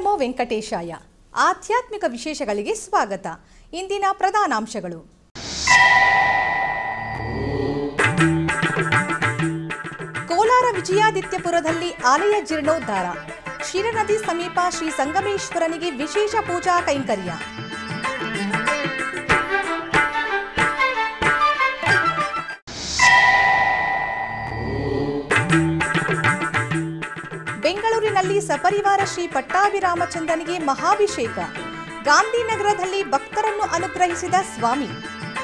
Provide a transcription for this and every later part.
ನಮೋ ವೆಂಕಟೇಶಾಯ ಆಧ್ಯಾತ್ಮಿಕ ವಿಶೇಷಗಳಿಗೆ ಸ್ವಾಗತ ಇಂದಿನ ಪ್ರಧಾನಾಂಶಗಳು ಕೋಲಾರ ವಿಜಯಾದಿತ್ಯಪುರದಲ್ಲಿ ಆಲಯ ಜೀರ್ಣೋದ್ಧಾರ ಕ್ಷೀರನದಿ ಸಮೀಪ ಶ್ರೀ ಸಂಗಮೇಶ್ವರನಿಗೆ ವಿಶೇಷ ಪೂಜಾ ಕೈಂಕರ್ಯ ಬೆಂಗಳೂರಿನಲ್ಲಿ ಸಪರಿವಾರ ಶ್ರೀ ಪಟ್ಟಾಭಿರಾಮಚಂದ್ರನಿಗೆ ಮಹಾಭಿಷೇಕ ಗಾಂಧಿನಗರದಲ್ಲಿ ಭಕ್ತರನ್ನು ಅನುಗ್ರಹಿಸಿದ ಸ್ವಾಮಿ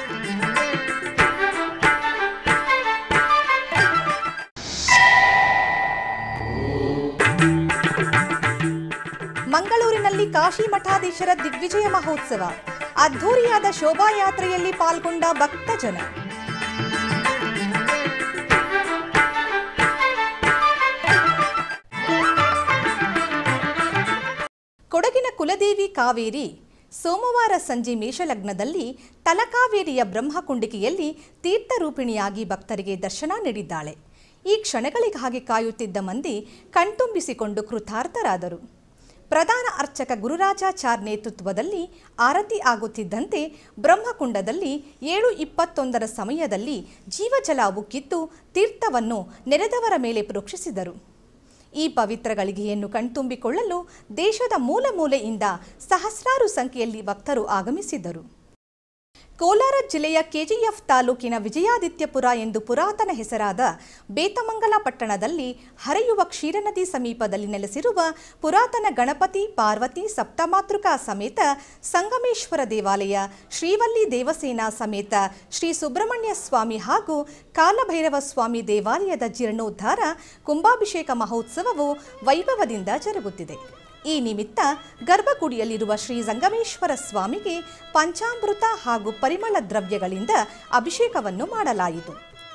ಮಂಗಳೂರಿನಲ್ಲಿ ಕಾಶಿ ಮಠಾಧೀಶರ ದಿಗ್ವಿಜಯ ಮಹೋತ್ಸವ ಅದ್ಧೂರಿಯಾದ ಶೋಭಾಯಾತ್ರೆಯಲ್ಲಿ ಪಾಲ್ಗೊಂಡ ಭಕ್ತ ಜನ ಕೊಡಗಿನ ಕುಲದೇವಿ ಕಾವೇರಿ ಸೋಮವಾರ ಸಂಜೆ ಮೇಷಲಗ್ನದಲ್ಲಿ ತಲಕಾವೇರಿಯ ಬ್ರಹ್ಮಕುಂಡಿಕೆಯಲ್ಲಿ ತೀರ್ಥರೂಪಿಣಿಯಾಗಿ ಭಕ್ತರಿಗೆ ದರ್ಶನ ನೀಡಿದ್ದಾಳೆ ಈ ಕ್ಷಣಗಳಿಗಾಗಿ ಕಾಯುತ್ತಿದ್ದ ಮಂದಿ ಕಣ್ತುಂಬಿಸಿಕೊಂಡು ಕೃತಾರ್ಥರಾದರು ಪ್ರಧಾನ ಅರ್ಚಕ ಗುರುರಾಜಾಚಾರ್ ನೇತೃತ್ವದಲ್ಲಿ ಆರತಿ ಆಗುತ್ತಿದ್ದಂತೆ ಬ್ರಹ್ಮಕುಂಡದಲ್ಲಿ ಏಳು ಇಪ್ಪತ್ತೊಂದರ ಸಮಯದಲ್ಲಿ ಜೀವಜಲ ಉಕ್ಕಿದ್ದು ತೀರ್ಥವನ್ನು ನೆರೆದವರ ಮೇಲೆ ಪ್ರೋಕ್ಷಿಸಿದರು ಈ ಪವಿತ್ರ ಗಳಿಗೆಯನ್ನು ಕಣ್ತುಂಬಿಕೊಳ್ಳಲು ದೇಶದ ಮೂಲ ಮೂಲೆಯಿಂದ ಸಹಸ್ರಾರು ಸಂಖ್ಯೆಯಲ್ಲಿ ಭಕ್ತರು ಆಗಮಿಸಿದ್ದರು ಕೋಲಾರ ಜಿಲ್ಲೆಯ ಕೆಜಿಎಫ್ ತಾಲೂಕಿನ ವಿಜಯಾದಿತ್ಯಪುರ ಎಂದು ಪುರಾತನ ಹೆಸರಾದ ಬೇತಮಂಗಲ ಪಟ್ಟಣದಲ್ಲಿ ಹರಿಯುವ ಕ್ಷೀರನದಿ ಸಮೀಪದಲ್ಲಿ ನೆಲೆಸಿರುವ ಪುರಾತನ ಗಣಪತಿ ಪಾರ್ವತಿ ಸಪ್ತಮಾತೃಕಾ ಸಮೇತ ಸಂಗಮೇಶ್ವರ ದೇವಾಲಯ ಶ್ರೀವಲ್ಲಿ ದೇವಸೇನಾ ಸಮೇತ ಶ್ರೀ ಸುಬ್ರಹ್ಮಣ್ಯ ಸ್ವಾಮಿ ಹಾಗೂ ಕಾಲಭೈರವ ಸ್ವಾಮಿ ದೇವಾಲಯದ ಜೀರ್ಣೋದ್ಧಾರ ಕುಂಭಾಭಿಷೇಕ ಮಹೋತ್ಸವವು ವೈಭವದಿಂದ ಜರುಗುತ್ತಿದೆ ಈ ನಿಮಿತ್ತ ಗರ್ಭಗುಡಿಯಲ್ಲಿರುವ ಶ್ರೀ ಸಂಗಮೇಶ್ವರ ಸ್ವಾಮಿಗೆ ಪಂಚಾಮೃತ ಹಾಗೂ ಪರಿಮಳ ದ್ರವ್ಯಗಳಿಂದ ಅಭಿಷೇಕವನ್ನು ಮಾಡಲಾಯಿತು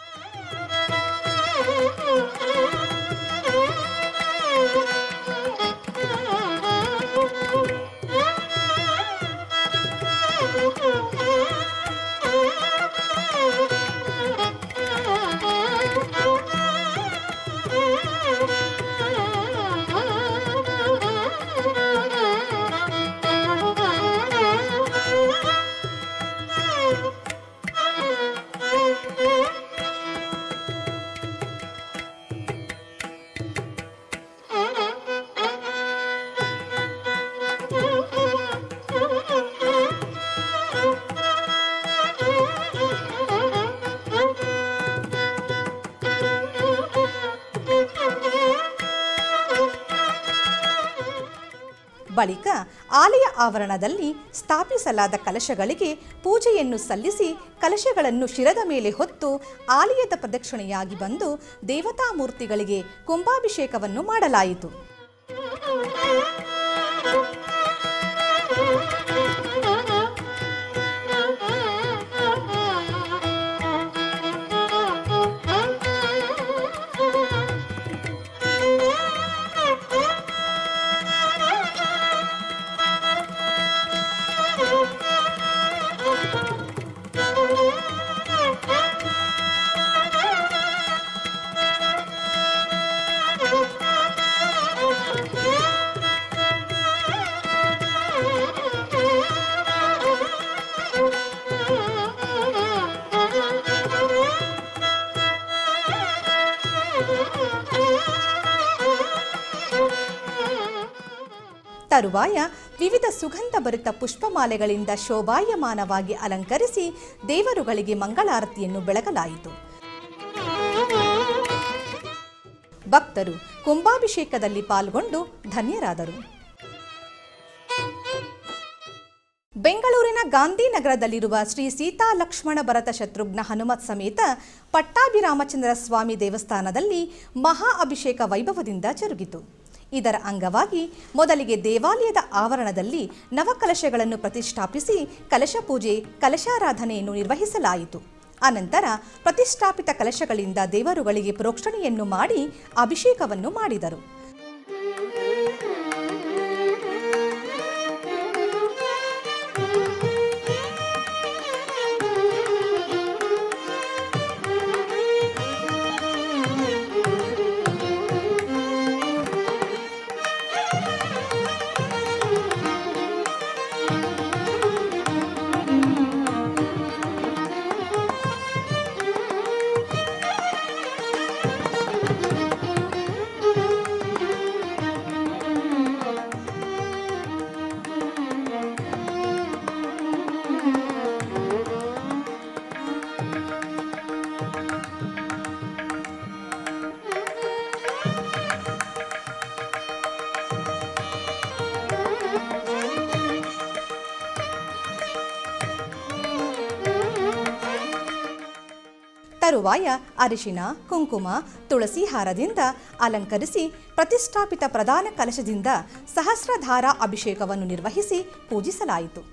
ಬಳಿಕ ಆಲಯ ಆವರಣದಲ್ಲಿ ಸ್ಥಾಪಿಸಲಾದ ಕಲಶಗಳಿಗೆ ಪೂಜೆಯನ್ನು ಸಲ್ಲಿಸಿ ಕಲಶಗಳನ್ನು ಶಿರದ ಮೇಲೆ ಹೊತ್ತು ಆಲಯದ ಪ್ರದಕ್ಷಿಣೆಯಾಗಿ ಬಂದು ದೇವತಾ ಮೂರ್ತಿಗಳಿಗೆ ಕುಂಭಾಭಿಷೇಕವನ್ನು ಮಾಡಲಾಯಿತು ತರುವಾಯ ವಿವಿಧ ಸುಗಂಧ ಭರಿತ ಪುಷ್ಪಮಾಲೆಗಳಿಂದ ಶೋಭಾಯಮಾನವಾಗಿ ಅಲಂಕರಿಸಿ ದೇವರುಗಳಿಗೆ ಮಂಗಳಾರತಿಯನ್ನು ಬೆಳಗಲಾಯಿತು ಭಕ್ತರು ಕುಂಭಾಭಿಷೇಕದಲ್ಲಿ ಪಾಲ್ಗೊಂಡು ಧನ್ಯರಾದರು ಬೆಂಗಳೂರಿನ ಗಾಂಧಿನಗರದಲ್ಲಿರುವ ಶ್ರೀ ಸೀತಾ ಲಕ್ಷ್ಮಣ ಭರತ ಶತ್ರುಘ್ನ ಹನುಮತ್ ಸಮೇತ ಪಟ್ಟಾಭಿರಾಮಚಂದ್ರ ಸ್ವಾಮಿ ದೇವಸ್ಥಾನದಲ್ಲಿ ಮಹಾ ಅಭಿಷೇಕ ವೈಭವದಿಂದ ಜರುಗಿತು ಇದರ ಅಂಗವಾಗಿ ಮೊದಲಿಗೆ ದೇವಾಲಯದ ಆವರಣದಲ್ಲಿ ನವಕಲಶಗಳನ್ನು ಪ್ರತಿಷ್ಠಾಪಿಸಿ ಕಲಶ ಪೂಜೆ ಕಲಶಾರಾಧನೆಯನ್ನು ನಿರ್ವಹಿಸಲಾಯಿತು ಅನಂತರ ಪ್ರತಿಷ್ಠಾಪಿತ ಕಲಶಗಳಿಂದ ದೇವರುಗಳಿಗೆ ಪ್ರೋಕ್ಷಣೆಯನ್ನು ಮಾಡಿ ಅಭಿಷೇಕವನ್ನು ಮಾಡಿದರು ತರುವಾಯ ಅರಿಶಿನ ಕುಂಕುಮ ತುಳಸಿ ಹಾರದಿಂದ ಅಲಂಕರಿಸಿ ಪ್ರತಿಷ್ಠಾಪಿತ ಪ್ರಧಾನ ಕಲಶದಿಂದ ಸಹಸ್ರಧಾರ ಅಭಿಷೇಕವನ್ನು ನಿರ್ವಹಿಸಿ ಪೂಜಿಸಲಾಯಿತು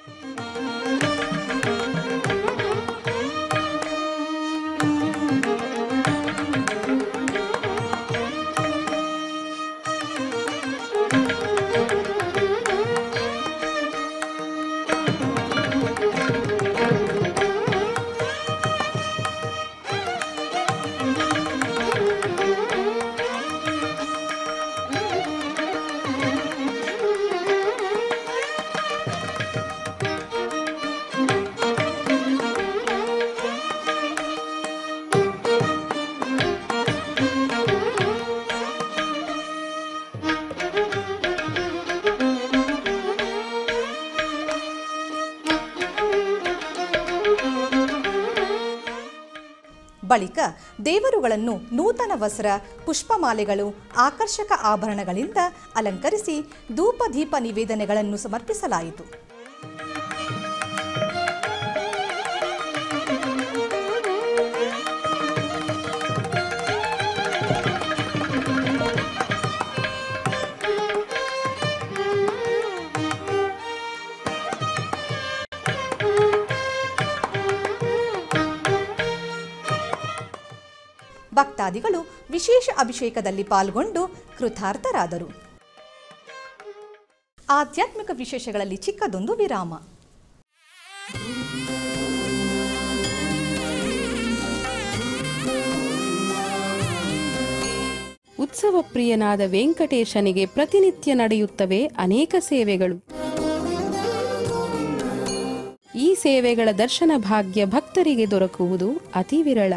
ಬಳಿಕ ದೇವರುಗಳನ್ನು ನೂತನ ವಸ್ತ್ರ ಪುಷ್ಪಮಾಲೆಗಳು ಆಕರ್ಷಕ ಆಭರಣಗಳಿಂದ ಅಲಂಕರಿಸಿ ಧೂಪ ದೀಪ ನಿವೇದನೆಗಳನ್ನು ಸಮರ್ಪಿಸಲಾಯಿತು ಭಕ್ತಾದಿಗಳು ವಿಶೇಷ ಅಭಿಷೇಕದಲ್ಲಿ ಪಾಲ್ಗೊಂಡು ಕೃತಾರ್ಥರಾದರು ಆಧ್ಯಾತ್ಮಿಕ ವಿಶೇಷಗಳಲ್ಲಿ ಚಿಕ್ಕದೊಂದು ವಿರಾಮ ಉತ್ಸವ ಪ್ರಿಯನಾದ ವೆಂಕಟೇಶನಿಗೆ ಪ್ರತಿನಿತ್ಯ ನಡೆಯುತ್ತವೆ ಅನೇಕ ಸೇವೆಗಳು ಈ ಸೇವೆಗಳ ದರ್ಶನ ಭಾಗ್ಯ ಭಕ್ತರಿಗೆ ದೊರಕುವುದು ಅತಿ ವಿರಳ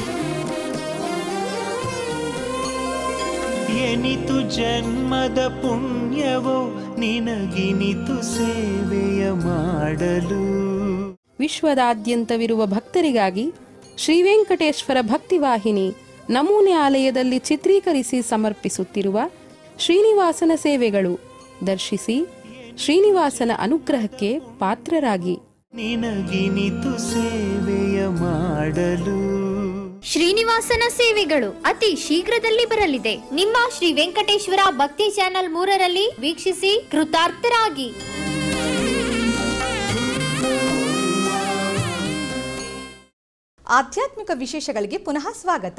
ಎನಿತು ಜನ್ಮದ ಪುಣ್ಯವೋ ನಿನಗಿನಿತು ಸೇವೆಯ ಮಾಡಲು ವಿಶ್ವದಾದ್ಯಂತವಿರುವ ಭಕ್ತರಿಗಾಗಿ ಶ್ರೀ ವೆಂಕಟೇಶ್ವರ ಭಕ್ತಿವಾಹಿನಿ ನಮೂನೆ ಆಲಯದಲ್ಲಿ ಚಿತ್ರೀಕರಿಸಿ ಸಮರ್ಪಿಸುತ್ತಿರುವ ಶ್ರೀನಿವಾಸನ ಸೇವೆಗಳು ದರ್ಶಿಸಿ ಶ್ರೀನಿವಾಸನ ಅನುಗ್ರಹಕ್ಕೆ ಪಾತ್ರರಾಗಿ ನಿನಗಿನಿತು ಸೇವೆಯ ಮಾಡಲು ಶ್ರೀನಿವಾಸನ ಸೇವೆಗಳು ಅತಿ ಶೀಘ್ರದಲ್ಲಿ ಬರಲಿದೆ ನಿಮ್ಮ ಶ್ರೀ ವೆಂಕಟೇಶ್ವರ ಭಕ್ತಿ ಚಾನೆಲ್ ಮೂರರಲ್ಲಿ ವೀಕ್ಷಿಸಿ ಕೃತಾರ್ಥರಾಗಿ ಆಧ್ಯಾತ್ಮಿಕ ವಿಶೇಷಗಳಿಗೆ ಪುನಃ ಸ್ವಾಗತ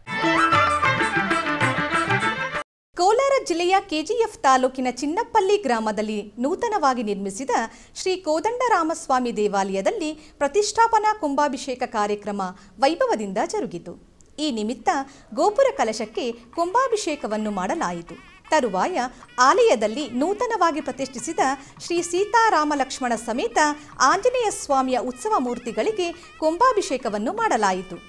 ಕೋಲಾರ ಜಿಲ್ಲೆಯ ಕೆಜಿಎಫ್ ತಾಲೂಕಿನ ಚಿನ್ನಪ್ಪಲ್ಲಿ ಗ್ರಾಮದಲ್ಲಿ ನೂತನವಾಗಿ ನಿರ್ಮಿಸಿದ ಶ್ರೀ ಕೋದಂಡರಾಮಸ್ವಾಮಿ ದೇವಾಲಯದಲ್ಲಿ ಪ್ರತಿಷ್ಠಾಪನಾ ಕುಂಭಾಭಿಷೇಕ ಕಾರ್ಯಕ್ರಮ ವೈಭವದಿಂದ ಜರುಗಿತು ಈ ನಿಮಿತ್ತ ಗೋಪುರ ಕಲಶಕ್ಕೆ ಕುಂಭಾಭಿಷೇಕವನ್ನು ಮಾಡಲಾಯಿತು ತರುವಾಯ ಆಲಯದಲ್ಲಿ ನೂತನವಾಗಿ ಪ್ರತಿಷ್ಠಿಸಿದ ಶ್ರೀ ಸೀತಾರಾಮ ಲಕ್ಷ್ಮಣ ಸಮೇತ ಆಂಜನೇಯ ಸ್ವಾಮಿಯ ಉತ್ಸವ ಮೂರ್ತಿಗಳಿಗೆ ಕುಂಭಾಭಿಷೇಕವನ್ನು ಮಾಡಲಾಯಿತು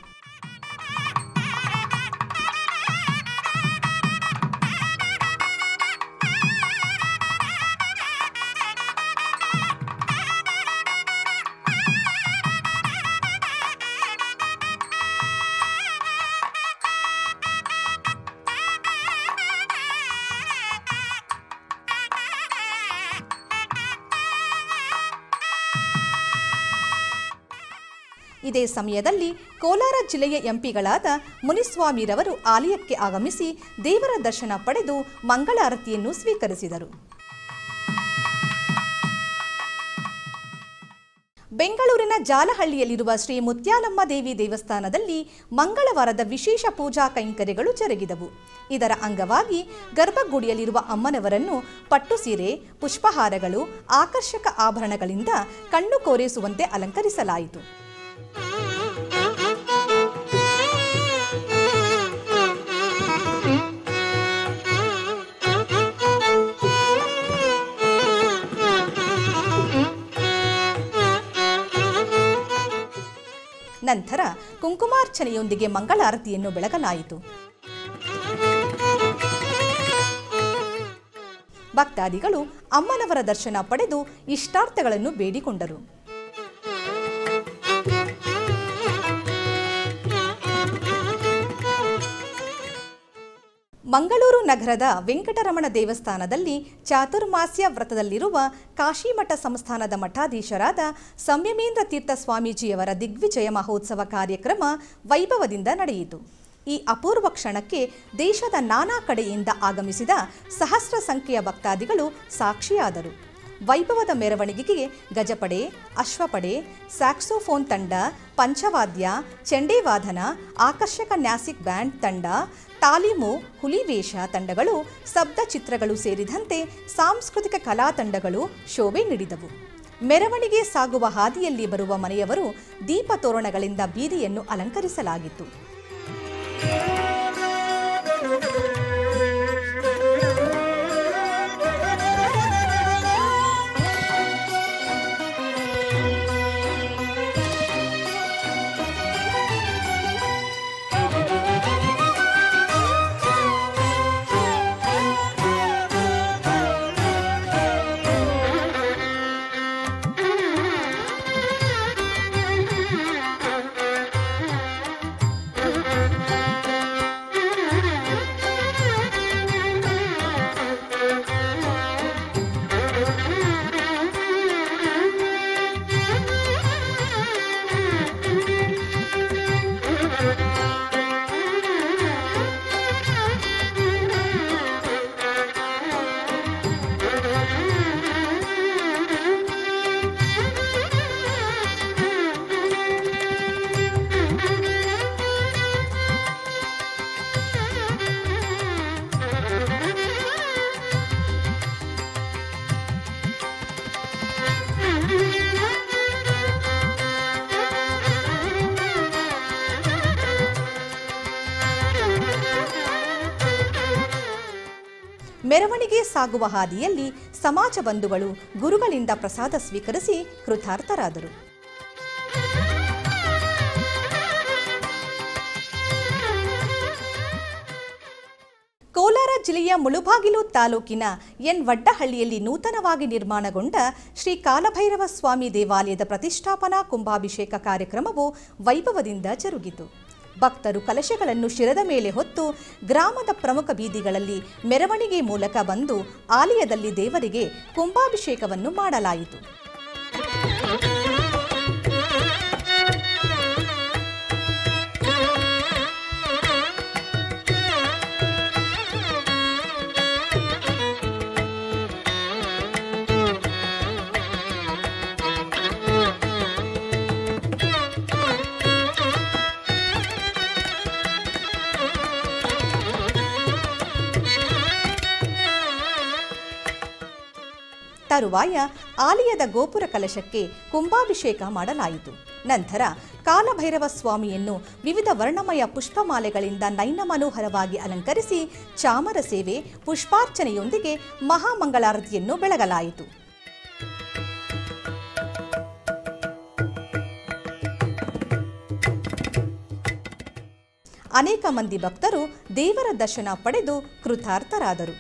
ಇದೇ ಸಮಯದಲ್ಲಿ ಕೋಲಾರ ಜಿಲ್ಲೆಯ ಎಂಪಿಗಳಾದ ಮುನಿಸ್ವಾಮಿರವರು ಆಲಯಕ್ಕೆ ಆಗಮಿಸಿ ದೇವರ ದರ್ಶನ ಪಡೆದು ಮಂಗಳಾರತಿಯನ್ನು ಸ್ವೀಕರಿಸಿದರು ಬೆಂಗಳೂರಿನ ಜಾಲಹಳ್ಳಿಯಲ್ಲಿರುವ ಶ್ರೀ ಮುತ್ಯಾಲಮ್ಮ ದೇವಿ ದೇವಸ್ಥಾನದಲ್ಲಿ ಮಂಗಳವಾರದ ವಿಶೇಷ ಪೂಜಾ ಕೈಂಕರ್ಯಗಳು ಜರುಗಿದವು ಇದರ ಅಂಗವಾಗಿ ಗರ್ಭಗುಡಿಯಲ್ಲಿರುವ ಅಮ್ಮನವರನ್ನು ಪಟ್ಟು ಸೀರೆ ಪುಷ್ಪಹಾರಗಳು ಆಕರ್ಷಕ ಆಭರಣಗಳಿಂದ ಕಣ್ಣು ಕೋರೈಸುವಂತೆ ಅಲಂಕರಿಸಲಾಯಿತು ನಂತರ ಕುಂಕುಮಾರ್ಚನೆಯೊಂದಿಗೆ ಮಂಗಳಾರತಿಯನ್ನು ಬೆಳಗಲಾಯಿತು ಭಕ್ತಾದಿಗಳು ಅಮ್ಮನವರ ದರ್ಶನ ಪಡೆದು ಇಷ್ಟಾರ್ಥಗಳನ್ನು ಬೇಡಿಕೊಂಡರು ಮಂಗಳೂರು ನಗರದ ವೆಂಕಟರಮಣ ದೇವಸ್ಥಾನದಲ್ಲಿ ಚಾತುರ್ಮಾಸ್ಯ ವ್ರತದಲ್ಲಿರುವ ಕಾಶಿಮಠ ಸಂಸ್ಥಾನದ ಮಠಾಧೀಶರಾದ ಸಂಯಮೇಂದ್ರ ತೀರ್ಥ ಸ್ವಾಮೀಜಿಯವರ ದಿಗ್ವಿಜಯ ಮಹೋತ್ಸವ ಕಾರ್ಯಕ್ರಮ ವೈಭವದಿಂದ ನಡೆಯಿತು ಈ ಅಪೂರ್ವ ಕ್ಷಣಕ್ಕೆ ದೇಶದ ನಾನಾ ಕಡೆಯಿಂದ ಆಗಮಿಸಿದ ಸಹಸ್ರ ಸಂಖ್ಯೆಯ ಭಕ್ತಾದಿಗಳು ಸಾಕ್ಷಿಯಾದರು ವೈಭವದ ಮೆರವಣಿಗೆಗೆ ಗಜಪಡೆ ಅಶ್ವಪಡೆ ಸ್ಯಾಕ್ಸೋಫೋನ್ ತಂಡ ಪಂಚವಾದ್ಯ ಚೆಂಡೇವಾದನ ಆಕರ್ಷಕ ನ್ಯಾಸಿಕ್ ಬ್ಯಾಂಡ್ ತಂಡ ತಾಲೀಮು ಹುಲಿವೇಷ ತಂಡಗಳು ಶಬ್ದ ಚಿತ್ರಗಳು ಸೇರಿದಂತೆ ಸಾಂಸ್ಕೃತಿಕ ಕಲಾ ತಂಡಗಳು ಶೋಭೆ ನೀಡಿದವು ಮೆರವಣಿಗೆ ಸಾಗುವ ಹಾದಿಯಲ್ಲಿ ಬರುವ ಮನೆಯವರು ದೀಪ ತೋರಣಗಳಿಂದ ಬೀದಿಯನ್ನು ಅಲಂಕರಿಸಲಾಗಿತ್ತು ಮೆರವಣಿಗೆ ಸಾಗುವ ಹಾದಿಯಲ್ಲಿ ಸಮಾಜ ಬಂಧುಗಳು ಗುರುಗಳಿಂದ ಪ್ರಸಾದ ಸ್ವೀಕರಿಸಿ ಕೃತಾರ್ಥರಾದರು ಕೋಲಾರ ಜಿಲ್ಲೆಯ ಮುಳುಬಾಗಿಲು ತಾಲೂಕಿನ ಎನ್ ವಡ್ಡಹಳ್ಳಿಯಲ್ಲಿ ನೂತನವಾಗಿ ನಿರ್ಮಾಣಗೊಂಡ ಶ್ರೀ ಕಾಲಭೈರವ ಸ್ವಾಮಿ ದೇವಾಲಯದ ಪ್ರತಿಷ್ಠಾಪನಾ ಕುಂಭಾಭಿಷೇಕ ಕಾರ್ಯಕ್ರಮವು ವೈಭವದಿಂದ ಜರುಗಿತು ಭಕ್ತರು ಕಲಶಗಳನ್ನು ಶಿರದ ಮೇಲೆ ಹೊತ್ತು ಗ್ರಾಮದ ಪ್ರಮುಖ ಬೀದಿಗಳಲ್ಲಿ ಮೆರವಣಿಗೆ ಮೂಲಕ ಬಂದು ಆಲಯದಲ್ಲಿ ದೇವರಿಗೆ ಕುಂಭಾಭಿಷೇಕವನ್ನು ಮಾಡಲಾಯಿತು ತರುವಾಯ ಆಲಯದ ಗೋಪುರ ಕಲಶಕ್ಕೆ ಕುಂಭಾಭಿಷೇಕ ಮಾಡಲಾಯಿತು ನಂತರ ಕಾಲಭೈರವ ಸ್ವಾಮಿಯನ್ನು ವಿವಿಧ ವರ್ಣಮಯ ಪುಷ್ಪಮಾಲೆಗಳಿಂದ ನಯನ ಮನೋಹರವಾಗಿ ಅಲಂಕರಿಸಿ ಚಾಮರ ಸೇವೆ ಪುಷ್ಪಾರ್ಚನೆಯೊಂದಿಗೆ ಮಹಾಮಂಗಳಾರತಿಯನ್ನು ಬೆಳಗಲಾಯಿತು ಅನೇಕ ಮಂದಿ ಭಕ್ತರು ದೇವರ ದರ್ಶನ ಪಡೆದು ಕೃತಾರ್ಥರಾದರು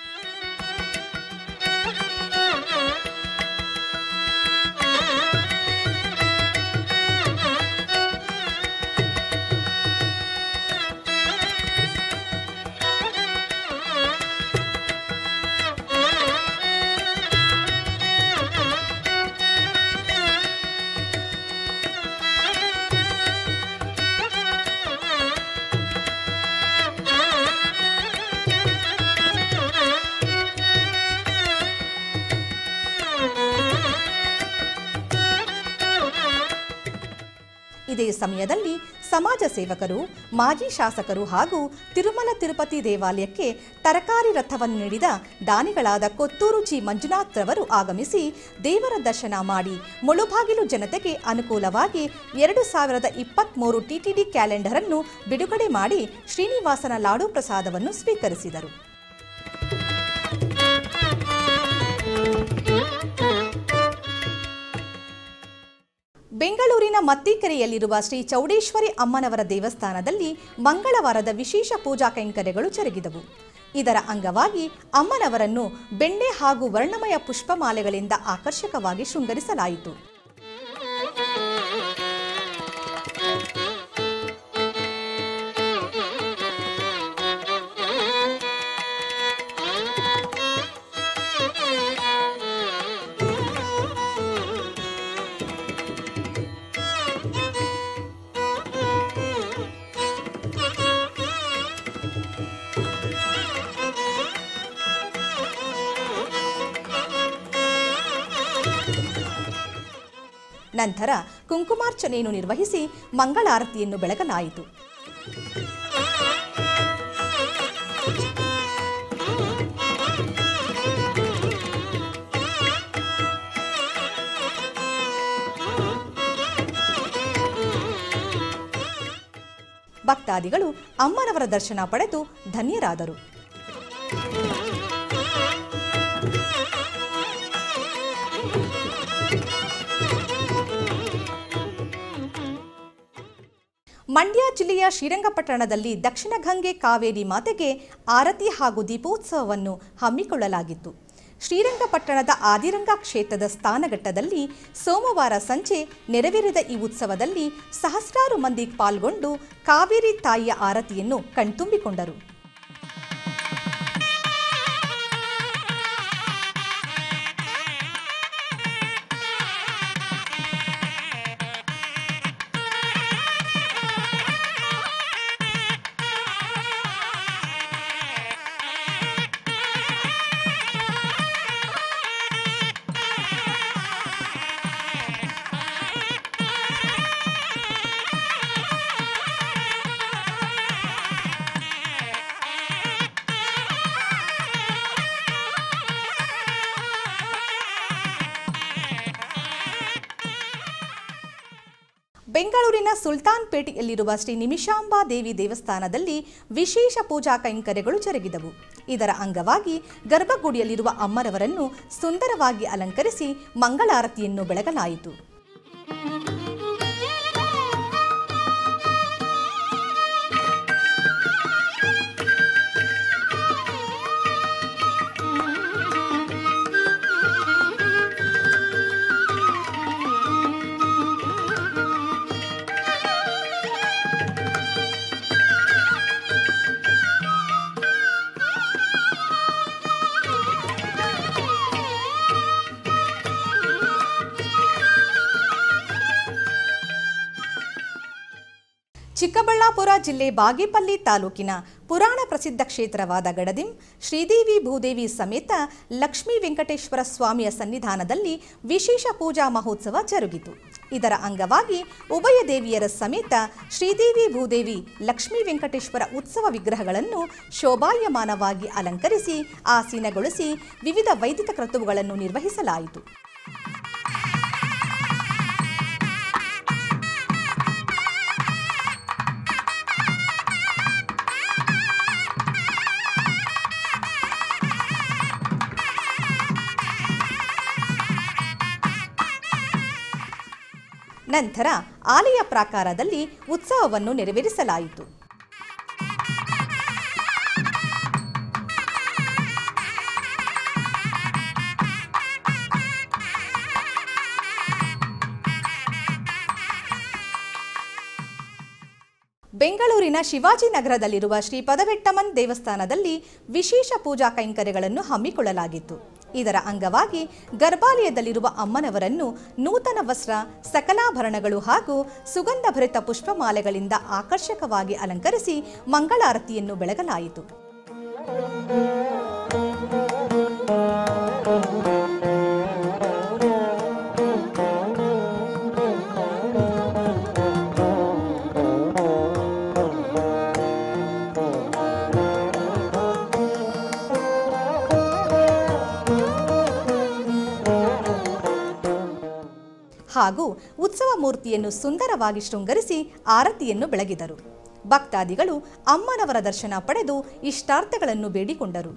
ಇದೇ ಸಮಯದಲ್ಲಿ ಸಮಾಜ ಸೇವಕರು ಮಾಜಿ ಶಾಸಕರು ಹಾಗೂ ತಿರುಮಲ ತಿರುಪತಿ ದೇವಾಲಯಕ್ಕೆ ತರಕಾರಿ ರಥವನ್ನು ನೀಡಿದ ದಾನಿಗಳಾದ ಕೊತ್ತೂರು ಜಿ ಮಂಜುನಾಥ್ ರವರು ಆಗಮಿಸಿ ದೇವರ ದರ್ಶನ ಮಾಡಿ ಮುಳುಬಾಗಿಲು ಜನತೆಗೆ ಅನುಕೂಲವಾಗಿ ಎರಡು ಸಾವಿರದ ಇಪ್ಪತ್ತ್ಮೂರು ಟಿಟಿಡಿ ಕ್ಯಾಲೆಂಡರ್ ಅನ್ನು ಬಿಡುಗಡೆ ಮಾಡಿ ಶ್ರೀನಿವಾಸನ ಲಾಡು ಪ್ರಸಾದವನ್ನು ಸ್ವೀಕರಿಸಿದರು ಬೆಂಗಳೂರಿನ ಮತ್ತಿಕೆರೆಯಲ್ಲಿರುವ ಶ್ರೀ ಚೌಡೇಶ್ವರಿ ಅಮ್ಮನವರ ದೇವಸ್ಥಾನದಲ್ಲಿ ಮಂಗಳವಾರದ ವಿಶೇಷ ಪೂಜಾ ಕೈಂಕರ್ಯಗಳು ಜರುಗಿದವು ಇದರ ಅಂಗವಾಗಿ ಅಮ್ಮನವರನ್ನು ಬೆಣ್ಣೆ ಹಾಗೂ ವರ್ಣಮಯ ಪುಷ್ಪಮಾಲೆಗಳಿಂದ ಆಕರ್ಷಕವಾಗಿ ಶೃಂಗರಿಸಲಾಯಿತು ನಂತರ ಕುಂಕುಮಾರ್ಚನೆಯನ್ನು ನಿರ್ವಹಿಸಿ ಮಂಗಳಾರತಿಯನ್ನು ಬೆಳಗಲಾಯಿತು ಭಕ್ತಾದಿಗಳು ಅಮ್ಮನವರ ದರ್ಶನ ಪಡೆದು ಧನ್ಯರಾದರು ಮಂಡ್ಯ ಜಿಲ್ಲೆಯ ಶ್ರೀರಂಗಪಟ್ಟಣದಲ್ಲಿ ದಕ್ಷಿಣ ಗಂಗೆ ಕಾವೇರಿ ಮಾತೆಗೆ ಆರತಿ ಹಾಗೂ ದೀಪೋತ್ಸವವನ್ನು ಹಮ್ಮಿಕೊಳ್ಳಲಾಗಿತ್ತು ಶ್ರೀರಂಗಪಟ್ಟಣದ ಆದಿರಂಗ ಕ್ಷೇತ್ರದ ಸ್ಥಾನಘಟ್ಟದಲ್ಲಿ ಸೋಮವಾರ ಸಂಜೆ ನೆರವೇರಿದ ಈ ಉತ್ಸವದಲ್ಲಿ ಸಹಸ್ರಾರು ಮಂದಿ ಪಾಲ್ಗೊಂಡು ಕಾವೇರಿ ತಾಯಿಯ ಆರತಿಯನ್ನು ಕಣ್ತುಂಬಿಕೊಂಡರು ಬೆಂಗಳೂರಿನ ಸುಲ್ತಾನ್ ಪೇಟೆಯಲ್ಲಿರುವ ಶ್ರೀ ನಿಮಿಷಾಂಬಾ ದೇವಿ ದೇವಸ್ಥಾನದಲ್ಲಿ ವಿಶೇಷ ಪೂಜಾ ಕೈಂಕರ್ಯಗಳು ಜರುಗಿದವು ಇದರ ಅಂಗವಾಗಿ ಗರ್ಭಗುಡಿಯಲ್ಲಿರುವ ಅಮ್ಮರವರನ್ನು ಸುಂದರವಾಗಿ ಅಲಂಕರಿಸಿ ಮಂಗಳಾರತಿಯನ್ನು ಬೆಳಗಲಾಯಿತು ಚಿಕ್ಕಬಳ್ಳಾಪುರ ಜಿಲ್ಲೆ ಬಾಗೇಪಲ್ಲಿ ತಾಲೂಕಿನ ಪುರಾಣ ಪ್ರಸಿದ್ಧ ಕ್ಷೇತ್ರವಾದ ಗಡದಿಂ ಶ್ರೀದೇವಿ ಭೂದೇವಿ ಸಮೇತ ಲಕ್ಷ್ಮೀ ವೆಂಕಟೇಶ್ವರ ಸ್ವಾಮಿಯ ಸನ್ನಿಧಾನದಲ್ಲಿ ವಿಶೇಷ ಪೂಜಾ ಮಹೋತ್ಸವ ಜರುಗಿತು ಇದರ ಅಂಗವಾಗಿ ಉಭಯ ದೇವಿಯರ ಸಮೇತ ಶ್ರೀದೇವಿ ಭೂದೇವಿ ಲಕ್ಷ್ಮೀ ವೆಂಕಟೇಶ್ವರ ಉತ್ಸವ ವಿಗ್ರಹಗಳನ್ನು ಶೋಭಾಯಮಾನವಾಗಿ ಅಲಂಕರಿಸಿ ಆಸೀನಗೊಳಿಸಿ ವಿವಿಧ ವೈದಿಕ ಕ್ರತುವುಗಳನ್ನು ನಿರ್ವಹಿಸಲಾಯಿತು ನಂತರ ಆಲಯ ಪ್ರಾಕಾರದಲ್ಲಿ ಉತ್ಸವವನ್ನು ನೆರವೇರಿಸಲಾಯಿತು ಬೆಂಗಳೂರಿನ ಶಿವಾಜಿನಗರದಲ್ಲಿರುವ ಶ್ರೀ ಪದವೆಟ್ಟಮನ್ ದೇವಸ್ಥಾನದಲ್ಲಿ ವಿಶೇಷ ಪೂಜಾ ಕೈಂಕರ್ಯಗಳನ್ನು ಹಮ್ಮಿಕೊಳ್ಳಲಾಗಿತ್ತು ಇದರ ಅಂಗವಾಗಿ ಗರ್ಭಾಲಯದಲ್ಲಿರುವ ಅಮ್ಮನವರನ್ನು ನೂತನ ವಸ್ತ್ರ ಸಕಲಾಭರಣಗಳು ಹಾಗೂ ಸುಗಂಧಭರಿತ ಪುಷ್ಪಮಾಲೆಗಳಿಂದ ಆಕರ್ಷಕವಾಗಿ ಅಲಂಕರಿಸಿ ಮಂಗಳಾರತಿಯನ್ನು ಬೆಳಗಲಾಯಿತು ಹಾಗೂ ಉತ್ಸವ ಮೂರ್ತಿಯನ್ನು ಸುಂದರವಾಗಿ ಶೃಂಗರಿಸಿ ಆರತಿಯನ್ನು ಬೆಳಗಿದರು ಭಕ್ತಾದಿಗಳು ಅಮ್ಮನವರ ದರ್ಶನ ಪಡೆದು ಇಷ್ಟಾರ್ಥಗಳನ್ನು ಬೇಡಿಕೊಂಡರು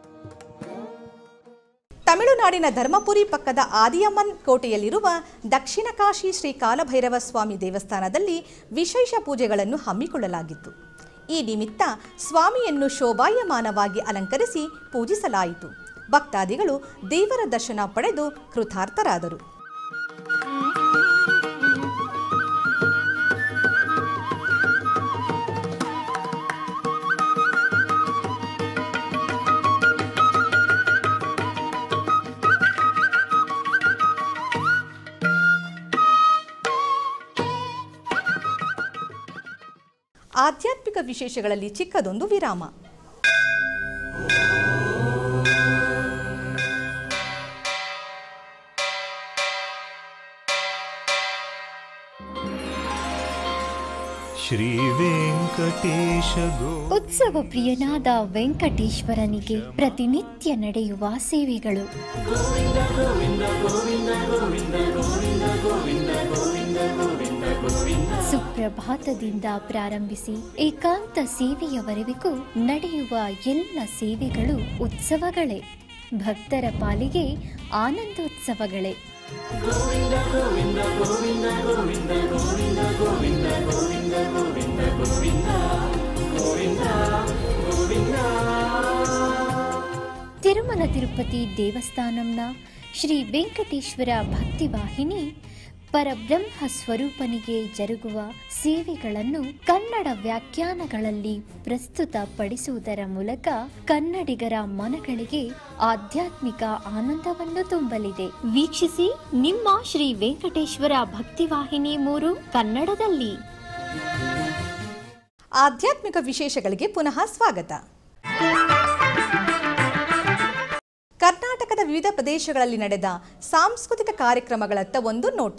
ತಮಿಳುನಾಡಿನ ಧರ್ಮಪುರಿ ಪಕ್ಕದ ಆದಿಯಮ್ಮನ್ ಕೋಟೆಯಲ್ಲಿರುವ ದಕ್ಷಿಣ ಕಾಶಿ ಶ್ರೀ ಕಾಲಭೈರವ ಸ್ವಾಮಿ ದೇವಸ್ಥಾನದಲ್ಲಿ ವಿಶೇಷ ಪೂಜೆಗಳನ್ನು ಹಮ್ಮಿಕೊಳ್ಳಲಾಗಿತ್ತು ಈ ನಿಮಿತ್ತ ಸ್ವಾಮಿಯನ್ನು ಶೋಭಾಯಮಾನವಾಗಿ ಅಲಂಕರಿಸಿ ಪೂಜಿಸಲಾಯಿತು ಭಕ್ತಾದಿಗಳು ದೇವರ ದರ್ಶನ ಪಡೆದು ಕೃತಾರ್ಥರಾದರು ಆಧ್ಯಾತ್ಮಿಕ ವಿಶೇಷಗಳಲ್ಲಿ ಚಿಕ್ಕದೊಂದು ವಿರಾಮ ಶ್ರೀ ವೆಂಕಟೇಶ ಗೋ ಉತ್ಸವ ಪ್ರಿಯನಾದ ವೆಂಕಟೇಶ್ವರನಿಗೆ ಪ್ರತಿನಿತ್ಯ ನಡೆಯುವ ಸೇವೆಗಳು ಸುಪ್ರಭಾತದಿಂದ ಪ್ರಾರಂಭಿಸಿ ಏಕಾಂತ ಸೇವೆಯವರೆವಿಗೂ ನಡೆಯುವ ಎಲ್ಲ ಸೇವೆಗಳು ಉತ್ಸವಗಳೇ ಭಕ್ತರ ಪಾಲಿಗೆ ಆನಂದೋತ್ಸವಗಳೇ ತಿರುಮಲ ತಿರುಪತಿ ದೇವಸ್ಥಾನಂನ ಶ್ರೀ ವೆಂಕಟೇಶ್ವರ ಭಕ್ತಿವಾಹಿನಿ ಪರಬ್ರಹ್ಮ ಸ್ವರೂಪನಿಗೆ ಜರುಗುವ ಸೇವೆಗಳನ್ನು ಕನ್ನಡ ವ್ಯಾಖ್ಯಾನಗಳಲ್ಲಿ ಪ್ರಸ್ತುತಪಡಿಸುವುದರ ಮೂಲಕ ಕನ್ನಡಿಗರ ಮನಗಳಿಗೆ ಆಧ್ಯಾತ್ಮಿಕ ಆನಂದವನ್ನು ತುಂಬಲಿದೆ ವೀಕ್ಷಿಸಿ ನಿಮ್ಮ ಶ್ರೀ ವೆಂಕಟೇಶ್ವರ ಭಕ್ತಿವಾಹಿನಿ ಮೂರು ಕನ್ನಡದಲ್ಲಿ ಆಧ್ಯಾತ್ಮಿಕ ವಿಶೇಷಗಳಿಗೆ ಪುನಃ ಸ್ವಾಗತ ಕರ್ನಾಟಕದ ವಿವಿಧ ಪ್ರದೇಶಗಳಲ್ಲಿ ನಡೆದ ಸಾಂಸ್ಕೃತಿಕ ಕಾರ್ಯಕ್ರಮಗಳತ್ತ ಒಂದು ನೋಟ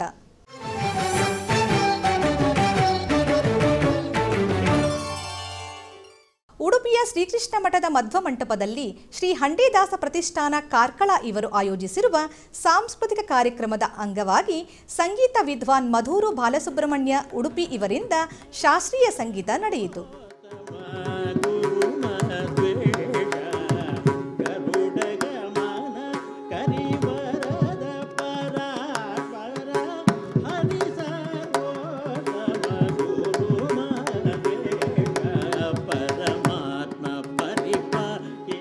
ಉಡುಪಿಯ ಶ್ರೀಕೃಷ್ಣ ಮಠದ ಮಧ್ವ ಮಂಟಪದಲ್ಲಿ ಶ್ರೀ ಹಂಡಿದಾಸ ಪ್ರತಿಷ್ಠಾನ ಕಾರ್ಕಳ ಇವರು ಆಯೋಜಿಸಿರುವ ಸಾಂಸ್ಕೃತಿಕ ಕಾರ್ಯಕ್ರಮದ ಅಂಗವಾಗಿ ಸಂಗೀತ ವಿದ್ವಾನ್ ಮಧೂರು ಬಾಲಸುಬ್ರಹ್ಮಣ್ಯ ಉಡುಪಿ ಇವರಿಂದ ಶಾಸ್ತ್ರೀಯ ಸಂಗೀತ ನಡೆಯಿತು ಪರಮಾತ್ಮ ಪರಿಪಾಹಿ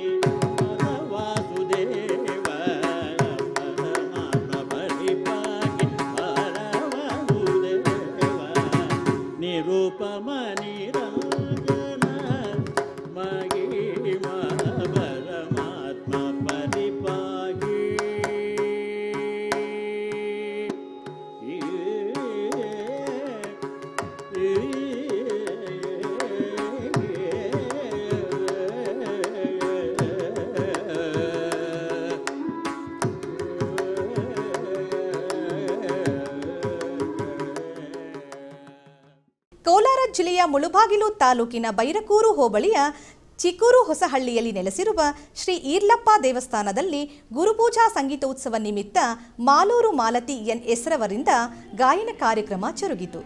ವಾಸುದೇವ ಪರಮಾತ್ಮ ಪರಿಪಾಹಿ ಪರವಾಸುದೇವ ನಿರೂಪಮ ನಿರಂಜನ ಮಹಿಮ ಪರಮಾತ್ಮ ಪರಿಪಾಹಿ ಕೋಲಾರ ಜಿಲ್ಲೆಯ ಮುಳುಬಾಗಿಲು ತಾಲೂಕಿನ ಬೈರಕೂರು ಹೋಬಳಿಯ ಚಿಕ್ಕೂರು ಹೊಸಹಳ್ಳಿಯಲ್ಲಿ ನೆಲೆಸಿರುವ ಶ್ರೀ ಈರ್ಲಪ್ಪ ದೇವಸ್ಥಾನದಲ್ಲಿ ಗುರುಪೂಜಾ ಸಂಗೀತೋತ್ಸವ ನಿಮಿತ್ತ ಮಾಲೂರು ಮಾಲತಿ ಎನ್ ಎಸ್ರವರಿಂದ ಗಾಯನ ಕಾರ್ಯಕ್ರಮ ಜರುಗಿತು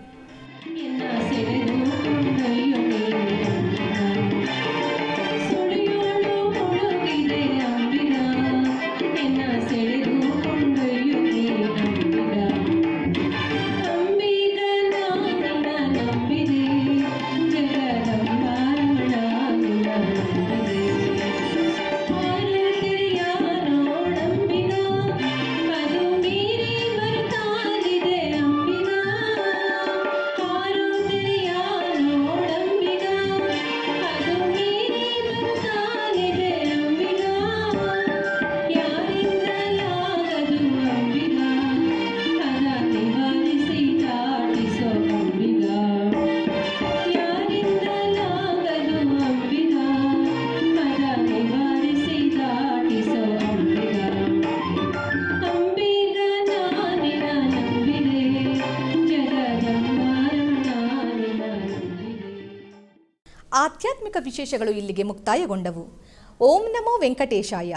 ಆಧ್ಯಾತ್ಮಿಕ ವಿಶೇಷಗಳು ಇಲ್ಲಿಗೆ ಮುಕ್ತಾಯಗೊಂಡವು ಓಂ ನಮೋ ವೆಂಕಟೇಶಾಯ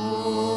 ಓಂ